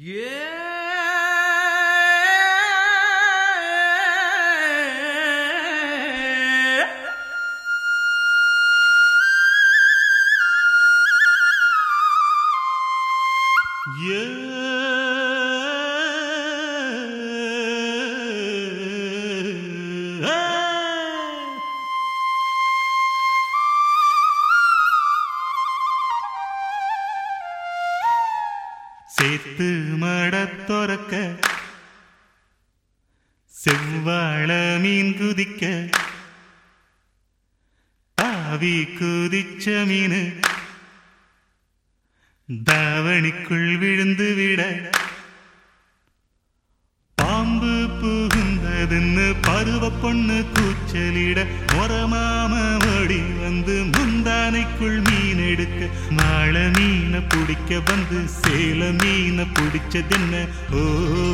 Yeah. Yeah. சேத்து மடத்தொரக்க செவ்வாழ மீன் குதிக்க ஆவி குதிச்ச மீனு தாவணிக்குள் விழுந்து விட பாம்பு புகுந்ததுன்னு பருவ பொண்ணு கூச்சலிட மொரமாம ஓடி வந்து முந்தானைக்குள் மீன் எடுக்க மாள மீனை பிடிக்க வந்து சேல மீனை பிடிச்சதென்ன ஓ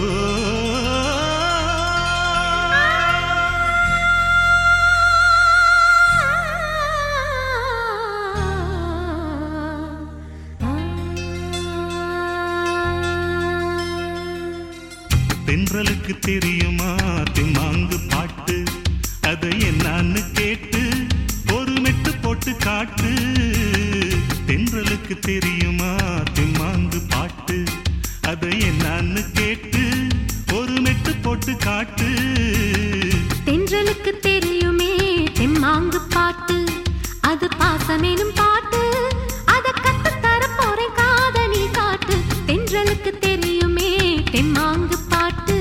தென்றலுக்கு தெரியுமா திம்மாங்கு பாட்டு அதை என்னான்னு கேட்டு ஒரு மெட்டு போட்டு காட்டு தென்றலுக்கு தெரியுமா திம்மாங்கு பாட்டு அதை என்னான்னு கேட்டு ஒரு மெட்டு போட்டு காட்டு தென்றலுக்கு தெரியுமே தெம்மாங்கு பாட்டு அது பாசமேனும் பாட்டு அத கத்து தர போறேன் காதலி காட்டு தென்றலுக்கு தெரியுமே தெம்மாங்கு பாட்டு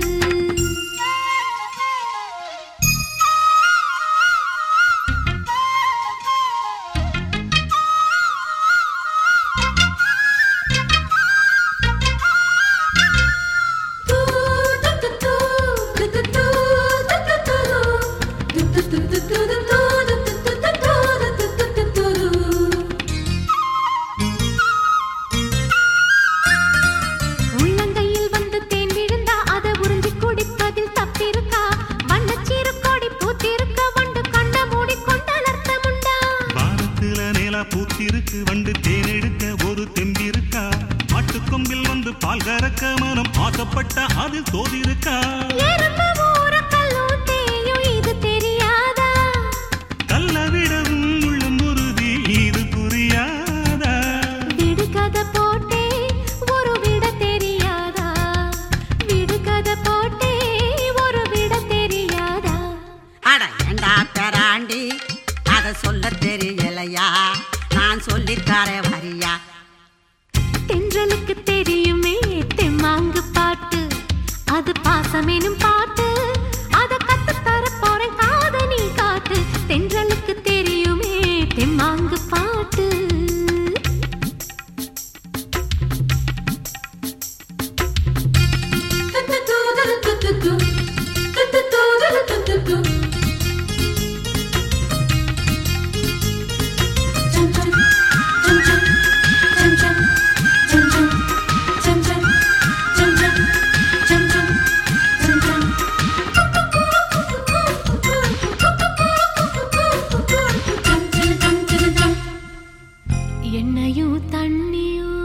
உள்ளங்கையில் வந்து தேன் விழுந்தா அதை உறிஞ்சி குடிப்பதில் தப்பிருக்கா வண்ணச்சீரு கொடி பூத்திருக்க வண்டு கண்ண மூடி கொண்டலர்த்தம் உண்டா வானத்துல நிலா பூத்திருக்கு வண்டு தேனெடுக்க ஒரு தெம்பிருக்கா மாட்டுக்கொம்பில் வந்து பால் கறக்க மனம் ஆசைப்பட்ட அதில் தோதிருக்கா எறும்பு ஊரக்கல்லும் தேயும் இது தெரியாதா கல்ல விடவும் உள்ள முருதி இது புரியாதா விடுகதை போட்டே ஒரு விட தெரியாதா விடுகதை போட்டே ஒரு விட தெரியாதா அட ஏண்டா பெராண்டி அத சொல்ல தெரியலையா நான் சொல்லித்தரேன் வரியா தென்றலுக்கு தெரியுமே தெம்மாங்கு பாட்டு அது பாசமேனும் பாட்டு அத கத்து தர போறேன் காதனி காட்டு தென்றலுக்கு தெரியுமே தெம்மாங்கு பாட்டு என்னையும் தண்ணியும்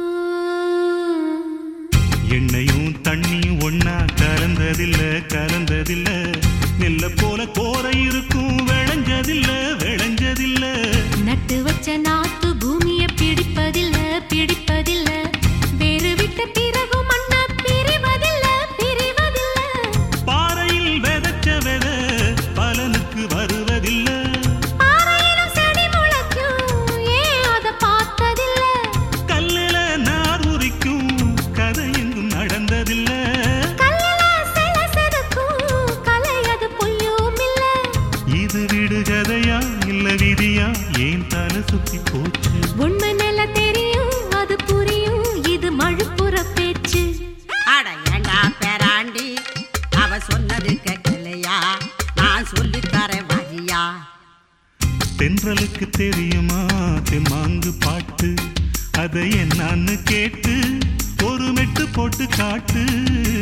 எண்ணெயும் தண்ணியும் ஒன்னா கலந்ததில்ல கலந்ததில்ல நெல்ல போல கோரை இருக்கும் விளைஞ்சதில்ல விளைஞ்சதில்ல நட்டு வச்ச நாத்து பூமிய பிடிப்பதில்ல பிடிப்பதில்ல வேறு விட்ட பிறகு மண்ண பிரிவதில்ல பிரிவதில்ல பாறையில் விதைச்ச வித பலனுக்கு வருவதில்ல பாறையிலும் செடி முளைக்கும் ஏன் அத பார்த்ததில்ல கல்லில நார் உரிக்கும் கதை எங்கும் நடந்ததில்ல கல்லில சில செதுக்கும் கலை அது பொய்யும் இல்ல இது விடுகதையா இல்ல விதியா ஏன் தலை சுத்தி போச்சு உண்மை நில தெரியும் அது புரியும் இது மழுப்புற பேச்சு அட ஏண்டா பெராண்டி அவ சொன்னது கேட்கலையா நான் சொல்லித்தரேன் வரியா தென்றலுக்கு தெரியுமா தெம்மாங்கு பாட்டு அதை என்னான்னு கேட்டு ஒரு மெட்டு போட்டு காட்டு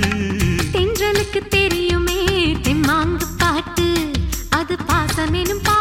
தென்றலுக்கு தெரியுமே தெம்மாங்கு பாட்டு அது பாசமெனும் பாட்டு